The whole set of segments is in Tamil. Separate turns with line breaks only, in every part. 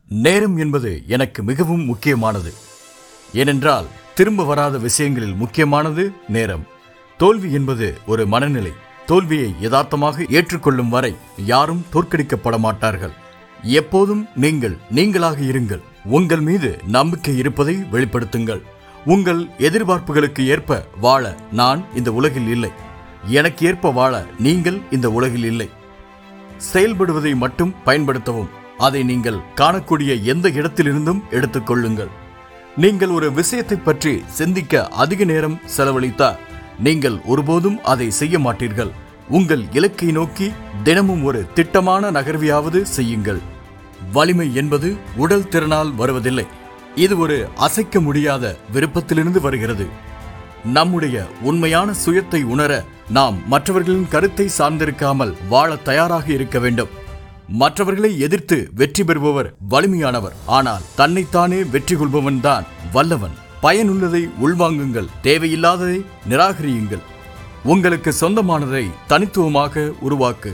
நேரம் என்பது எனக்கு மிகவும் முக்கியமானது ஏனென்றால் திரும்ப வராத விஷயங்களில் முக்கியமானது நேரம் தோல்வி என்பது ஒரு மனநிலை தோல்வியை யதார்த்தமாக ஏற்றுக்கொள்ளும் வரை யாரும் தோற்கடிக்கப்பட மாட்டார்கள் எப்போதும் நீங்கள் நீங்களாக இருங்கள் உங்கள் மீது நம்பிக்கை இருப்பதை வெளிப்படுத்துங்கள் உங்கள் எதிர்பார்ப்புகளுக்கு ஏற்ப வாழ நான் இந்த உலகில் இல்லை எனக்கு ஏற்ப வாழ நீங்கள் இந்த உலகில் இல்லை செயல்படுவதை மட்டும் பயன்படுத்தவும் அதை நீங்கள் காணக்கூடிய எந்த இடத்திலிருந்தும் எடுத்துக்கொள்ளுங்கள் நீங்கள் ஒரு விஷயத்தை பற்றி சிந்திக்க அதிக நேரம் செலவழித்தால் நீங்கள் ஒருபோதும் அதை செய்ய மாட்டீர்கள் உங்கள் இலக்கை நோக்கி தினமும் ஒரு திட்டமான நகர்வியாவது செய்யுங்கள் வலிமை என்பது உடல் திறனால் வருவதில்லை இது ஒரு அசைக்க முடியாத விருப்பத்திலிருந்து வருகிறது நம்முடைய உண்மையான சுயத்தை உணர நாம் மற்றவர்களின் கருத்தை சார்ந்திருக்காமல் வாழ தயாராக இருக்க வேண்டும் மற்றவர்களை எதிர்த்து வெற்றி பெறுபவர் வலிமையானவர் ஆனால் தன்னைத்தானே வெற்றி கொள்பவன் தான் வல்லவன் பயனுள்ளதை உள்வாங்குங்கள் தேவையில்லாததை நிராகரியுங்கள் உங்களுக்கு சொந்தமானதை தனித்துவமாக உருவாக்கு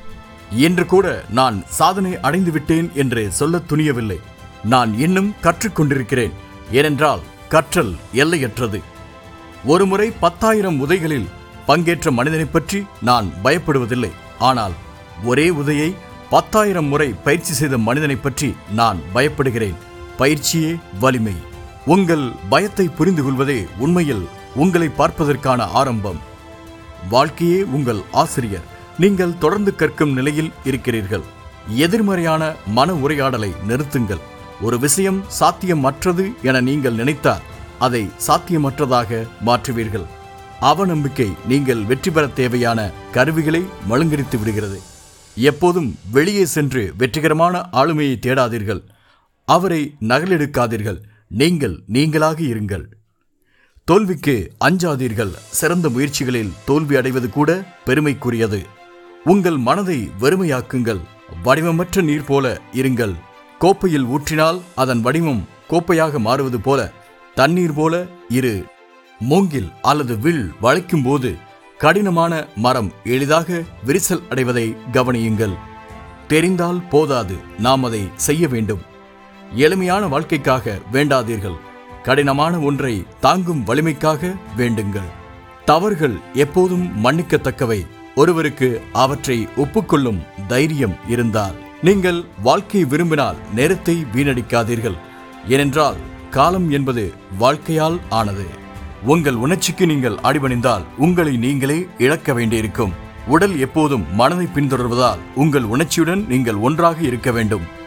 இன்று கூட நான் சாதனை அடைந்து விட்டேன் என்று சொல்லத் துணியவில்லை நான் இன்னும் கற்றுக்கொண்டிருக்கிறேன் ஏனென்றால் கற்றல் எல்லையற்றது ஒருமுறை பத்தாயிரம் உதைகளில் பங்கேற்ற மனிதனைப் பற்றி நான் பயப்படுவதில்லை ஆனால் ஒரே உதையை பத்தாயிரம் முறை பயிற்சி செய்த மனிதனைப் பற்றி நான் பயப்படுகிறேன் பயிற்சியே வலிமை உங்கள் பயத்தை புரிந்து கொள்வதே உண்மையில் உங்களை பார்ப்பதற்கான ஆரம்பம் வாழ்க்கையே உங்கள் ஆசிரியர் நீங்கள் தொடர்ந்து கற்கும் நிலையில் இருக்கிறீர்கள் எதிர்மறையான மன உரையாடலை நிறுத்துங்கள் ஒரு விஷயம் சாத்தியமற்றது என நீங்கள் நினைத்தால் அதை சாத்தியமற்றதாக மாற்றுவீர்கள் அவநம்பிக்கை நீங்கள் வெற்றி பெற தேவையான கருவிகளை மழுங்கடித்து விடுகிறது எப்போதும் வெளியே சென்று வெற்றிகரமான ஆளுமையை தேடாதீர்கள் அவரை நகலெடுக்காதீர்கள் நீங்கள் நீங்களாக இருங்கள் தோல்விக்கு அஞ்சாதீர்கள் சிறந்த முயற்சிகளில் தோல்வி அடைவது கூட பெருமைக்குரியது உங்கள் மனதை வெறுமையாக்குங்கள் வடிவமற்ற நீர் போல இருங்கள் கோப்பையில் ஊற்றினால் அதன் வடிவம் கோப்பையாக மாறுவது போல தண்ணீர் போல இரு மூங்கில் அல்லது வில் வளைக்கும் போது கடினமான மரம் எளிதாக விரிசல் அடைவதை கவனியுங்கள் தெரிந்தால் போதாது நாம் அதை செய்ய வேண்டும் எளிமையான வாழ்க்கைக்காக வேண்டாதீர்கள் கடினமான ஒன்றை தாங்கும் வலிமைக்காக வேண்டுங்கள் தவறுகள் எப்போதும் மன்னிக்கத்தக்கவை ஒருவருக்கு அவற்றை ஒப்புக்கொள்ளும் தைரியம் இருந்தால் நீங்கள் வாழ்க்கையை விரும்பினால் நேரத்தை வீணடிக்காதீர்கள் ஏனென்றால் காலம் என்பது வாழ்க்கையால் ஆனது உங்கள் உணர்ச்சிக்கு நீங்கள் அடிபணிந்தால் உங்களை நீங்களே இழக்க வேண்டியிருக்கும் உடல் எப்போதும் மனதை பின்தொடர்வதால் உங்கள் உணர்ச்சியுடன் நீங்கள் ஒன்றாக இருக்க வேண்டும்